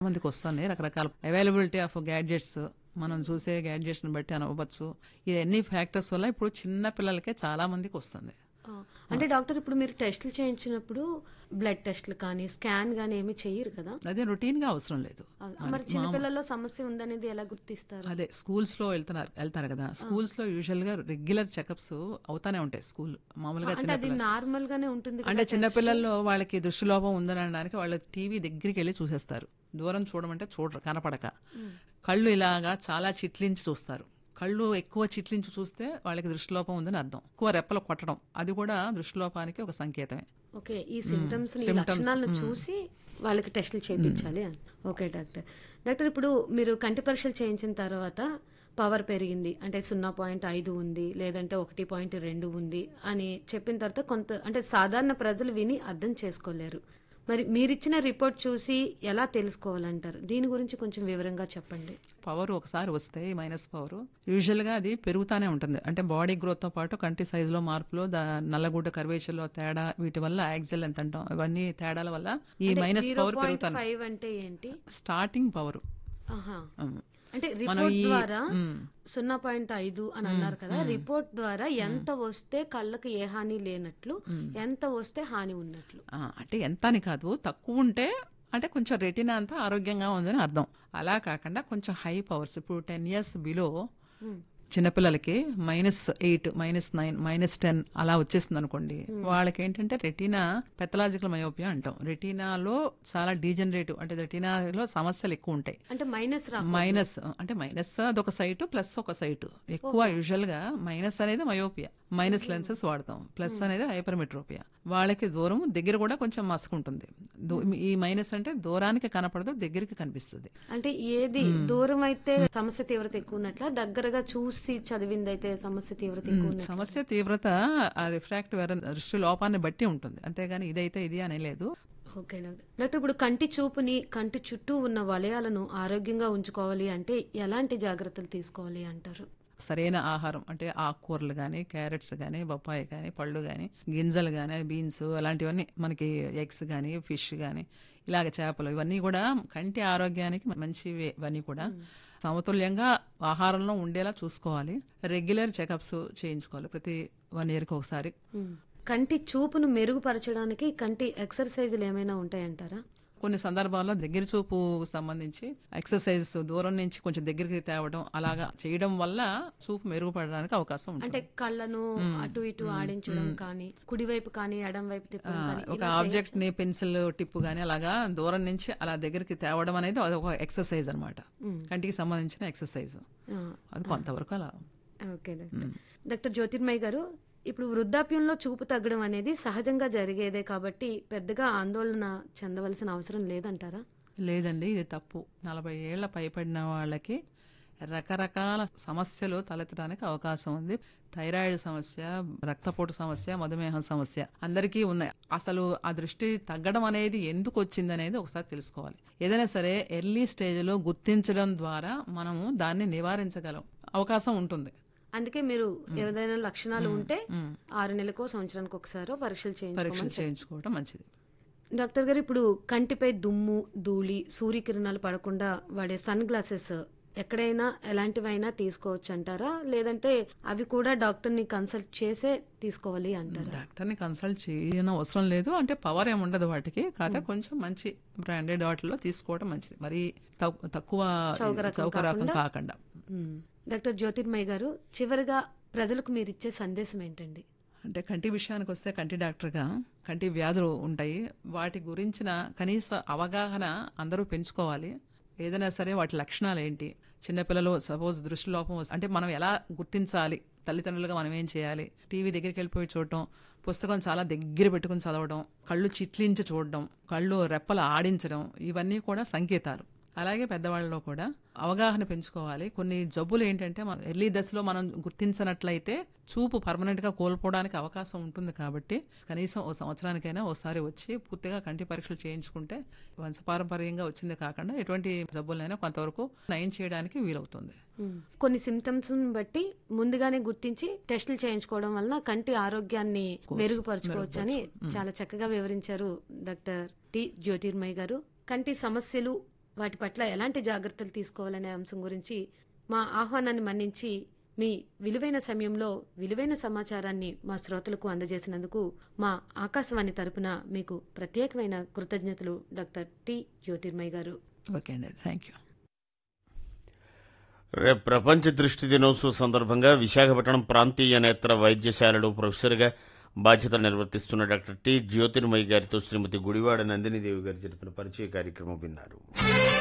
మందికి వస్తున్నాయి రకరకాల అవైలబిలిటీ ఆఫ్ గ్యాడ్జెట్స్ మనం చూసే గ్యాడ్జెట్స్ ని బట్టి అనవచ్చు ఇవన్నీ ఫ్యాక్టర్స్ వల్ల ఇప్పుడు చిన్న పిల్లలకే చాలా మందికి వస్తుంది ఆ, అంటే డాక్టర్ ఇప్పుడు మీరు టెస్టులు చేయించినప్పుడు బ్లడ్ టెస్టులు కానీ స్కాన్ కానీ ఏమి చెయ్యరు కదా అదే రొటీన్ గా అవసరం లేదు ఆ, మరి చిన్నపిల్లల్లో సమస్య ఉందనేది ఎలా గుర్తిస్తారు అదే స్కూల్స్ లో వెళ్తున్నారు వెళ్తారు కదా స్కూల్స్ లో యూజువల్ గా రెగ్యులర్ చెకప్స్ అవుతానే ఉంటాయి స్కూల్ మామూలుగా అంటే చిన్న అది నార్మల్ గానే ఉంటుంది అంటే చిన్నపిల్లల్లో వాళ్ళకి దృష్టిలోపం ఉందని అనడానికి వాళ్ళు టీవీ దగ్గరికి వెళ్ళి చూసేస్తారు దూరం చూడమంటే చూడరు కనపడక కళ్ళు ఇలాగా చాలా చిట్లించి చూస్తారు కళ్ళు ఎక్కువ చిట్లించి చూస్తే వాళ్ళకి దృష్టిలోపం ఉందని అర్థం ఎక్కువ రెప్పలు కొట్టడం అది కూడా దృష్టిలోపానికి ఒక సంకేతమే ఓకే ఈ సిమ్టమ్స్ ఈ లక్షణాలను చూసి వాళ్ళకి టెస్టులు చేయించాలి అని ఓకే డాక్టర్ డాక్టర్ ఇప్పుడు మీరు కంటి పరీక్షలు చేయించిన తర్వాత పవర్ పెరిగింది అంటే సున్నా పాయింట్ ఐదు ఉంది లేదంటే ఒకటి పాయింట్ రెండు ఉంది అని చెప్పిన తర్వాత కొంత అంటే సాధారణ ప్రజలు విని అర్థం చేసుకోలేరు మరి మీరిచ్చిన రిపోర్ట్ చూసి ఎలా తెలుసుకోవాలంటారు దీని గురించి కొంచెం వివరంగా చెప్పండి పవర్ ఒకసారి వస్తే ఈ మైనస్ పవర్ యూజువల్ గా అది పెరుగుతానే ఉంటుంది అంటే బాడీ గ్రోత్ తో పాటు కంటి సైజులో మార్పులు దా- నల్లగుడ్డ కర్వేచర్ లో తేడా వీటి వల్ల యాక్సిల్ ఎంత అంటాం ఇవన్నీ తేడాల వల్ల ఈ మైనస్ జీరో పవర్ పాయింట్ పెరుగుతాను ఫైవ్ అంటే ఏంటి స్టార్టింగ్ పవర్ ఆహా అంటే రిపోర్ట్ ఈ- ద్వారా మ్. సున్నా పాయింట్ ఐదు అని అన్నారు కదా రిపోర్ట్ ద్వారా ఎంత వస్తే కళ్ళకి ఏ హాని లేనట్లు ఎంత వస్తే హాని ఉన్నట్లు అంటే ఎంత అని కాదు తక్కువ ఉంటే అంటే కొంచెం రెటీనా అంతా ఆరోగ్యంగా ఉందని అర్థం అలా కాకుండా కొంచెం హై పవర్స్ ఇప్పుడు టెన్ ఇయర్స్ బిలో చిన్నపిల్లలకి minus eight minus nine minus ten అలా వచ్చేస్తుంది అనుకోండి వాళ్ళకి ఏంటంటే రెటీనా పెథలాజికల్ మయోపియా అంటాం రెటీనాలో చాలా డీజనరేటివ్ అంటే రెటీనాలో సమస్యలు ఎక్కువ ఉంటాయి అంటే మైనస్ రా మైనస్ అంటే మైనస్ అదొక సైటు ప్లస్ ఒక సైటు ఎక్కువ యూజువల్ గా మైనస్ అనేది మయోపియా మైనస్ లెన్సెస్ వాడతాం ప్లస్ అనేది హైపర్మెట్రోపియా వాళ్ళకి దూరం దగ్గర కూడా కొంచెం మసకుంటుంది దూ- ఈ మైనస్ అంటే దూరానికి కనపడదు దగ్గరికి కనిపిస్తుంది అంటే ఏది దూరం అయితే సమస్య తీవ్రత ఎక్కువ ఉన్నట్ల దగ్గరగా చూసి చదివింది అయితే సమస్య తీవ్రత ఎక్కువ ఉన్నట్ల సమస్య తీవ్రత ఆ రిఫ్రాక్టివ్ ఎర్రర్ దృష్టి లోపాన్ని బట్టి ఉంటుంది అంతేగాని ఇదైతే ఇది అని లేదు ఓకే డాక్టర్ డాక్టర్ ఇప్పుడు కంటి చూపుని కంటి చుట్టూ ఉన్న వలయాలను ఆరోగ్యంగా ఉంచుకోవాలి అంటే ఎలాంటి జాగ్రత్తలు తీసుకోవాలి అంటారు సరైన ఆహారం అంటే ఆకుకూరలు కానీ క్యారెట్స్ కానీ బొప్పాయి కానీ పళ్ళు కానీ గింజలు కానీ బీన్స్ అలాంటివన్నీ మనకి ఎగ్స్ కానీ ఫిష్ కానీ ఇలాగ చేపలు ఇవన్నీ కూడా కంటి ఆరోగ్యానికి మంచివి ఇవన్నీ కూడా సమతుల్యంగా ఆహారంలో ఉండేలా చూసుకోవాలి రెగ్యులర్ చెకప్స్ చేయించుకోవాలి ప్రతి వన్ ఇయర్కి ఒకసారి మ్. కంటి చూపును మెరుగుపరచడానికి కంటి ఎక్సర్సైజులు ఏమైనా ఉంటాయంటారా కొన్ని సందర్భాల్లో దగ్గర చూపు సంబంధించి ఎక్సర్సైజ్ దూరం నుంచి కొంచెం దగ్గరికి తేవడం అలాగా చేయడం వల్ల చూపు మెరుగుపడడానికి అవకాశం ఉంటుంది అంటే కళ్ళను అటు ఇటు ఆడించడం కానీ కుడివైపు కానీ ఎడం వైపు తిప్పడం కానీ ఒక ఆబ్జెక్ట్ ని పెన్సిల్ టిప్ గానీ అలాగా దూరం నుంచి అలా దగ్గరికి తేవడం అనేది అది ఒక ఎక్సర్సైజ్ అనమాట కంటికి సంబంధించిన ఎక్సర్సైజ్ ఆ, అది కొంతవరకు అలా ఓకే డాక్టర్ డాక్టర్ జ్యోతిర్మయ్య గారు ఇప్పుడు వృద్ధాప్యంలో చూపు తగ్గడం అనేది సహజంగా జరిగేదే కాబట్టి పెద్దగా ఆందోళన చెందవలసిన అవసరం లేదంటారా లేదండి ఇది తప్పు నలభై ఏళ్ల పైపడిన వాళ్ళకి రకరకాల సమస్యలు తలెత్తడానికి అవకాశం ఉంది థైరాయిడ్ సమస్య రక్తపోటు సమస్య మధుమేహం సమస్య అందరికీ ఉన్నాయి అసలు ఆ దృష్టి తగ్గడం అనేది ఎందుకు వచ్చింది అనేది ఒకసారి తెలుసుకోవాలి ఏదైనా సరే ఎర్లీ స్టేజ్లో గుర్తించడం ద్వారా మనము దాన్ని నివారించగలం అవకాశం ఉంటుంది అందుకే మీరు ఏదైనా లక్షణాలు ఉంటే ఆరు నెలలకో సంవత్సరానికి ఒకసారో పరీక్షలు చేయించుకోమని పరీక్షలు చేయించుకోవడం మంచిది డాక్టర్ గారు ఇప్పుడు కంటిపై దుమ్ము ధూళి సూర్యకిరణాలు పడకుండా వాడే సన్ గ్లాసెస్ ఎక్కడైనా ఎలాంటివైనా తీసుకోవచ్చు అంటారా లేదంటే అవి కూడా డాక్టర్ ని కన్సల్ట్ చేసే తీసుకోవాలి అంటారా డాక్టర్ని కన్సల్ట్ చేయని అవసరం లేదు అంటే పవర్ ఏమి ఉండదు వాటికి కాకపోతే కొంచెం మంచి బ్రాండెడ్ వాటిలో తీసుకోవడం మంచిది మరి తక్కు- తక్కువ చౌక రకం కాకుండా మ్మ్. డాక్టర్ జ్యోతిర్మయ్య గారు చివరిగా ప్రజలకు మీరు ఇచ్చే సందేశం ఏంటండి అంటే కంటి విషయానికి వస్తే కంటి డాక్టర్గా కంటి వ్యాధులు ఉంటాయి వాటి గురించిన కనీస అవగాహన అందరూ పెంచుకోవాలి ఏదైనా సరే వాటి లక్షణాలు ఏంటి చిన్నపిల్లలు సపోజ్ దృష్టి లోపం వస్తే అంటే మనం ఎలా గుర్తించాలి తల్లిదండ్రులుగా మనం ఏం చేయాలి టీవీ దగ్గరికి వెళ్ళిపోయి చూడటం పుస్తకం చాలా దగ్గర పెట్టుకుని చదవడం కళ్ళు చిట్లించి చూడడం కళ్ళు రెప్పలు ఆడించడం ఇవన్నీ కూడా సంకేతాలు అలాగే పెద్దవాళ్ళలో కూడా అవగాహన పెంచుకోవాలి కొన్ని జబ్బులు ఏంటంటే మనం ఎర్లీ దశలో మనం గుర్తించినట్లయితే చూపు పర్మనెంట్ గా కోల్పోవడానికి అవకాశం ఉంటుంది కాబట్టి కనీసం ఓ సంవత్సరానికైనా ఓసారి వచ్చి పూర్తిగా కంటి పరీక్షలు చేయించుకుంటే వంశపారంపర్యంగా వచ్చింది కాకుండా ఎటువంటి జబ్బులైనా కొంతవరకు నయం చేయడానికి వీలవుతుంది మ్మ్. కొన్ని సిమ్టమ్స్ బట్టి ముందుగానే గుర్తించి టెస్టులు చేయించుకోవడం వలన కంటి ఆరోగ్యాన్ని మెరుగుపరచుకోవచ్చు అని చాలా చక్కగా వివరించారు డాక్టర్ టి జ్యోతిర్మయ్య గారు కంటి సమస్యలు వాటి పట్ల ఎలాంటి జాగ్రత్తలు తీసుకోవాలనే అంశం గురించి మా ఆహ్వానాన్ని మన్నించి మీ విలువైన సమయంలో విలువైన సమాచారాన్ని మా శ్రోతలకు అందజేసినందుకు మా ఆకాశవాణి తరపున మీకు ప్రత్యేకమైన కృతజ్ఞతలు డాక్టర్ టి జ్యోతిర్మయ్య గారు ఓకే అండి థ్యాంక్ యూ రేపు ప్రపంచ దృష్టి దినోత్సవం సందర్భంగా విశాఖపట్నం ప్రాంతీయ నేత్ర వైద్యశాలలో ప్రొఫెసర్గా బాధ్యతలు నిర్వర్తిస్తున్న డాక్టర్ టి జ్యోతిర్మయ్య గారితో శ్రీమతి గుడివాడ నందినిదేవి గారు జరిపిన పరిచయ కార్యక్రమం విన్నారు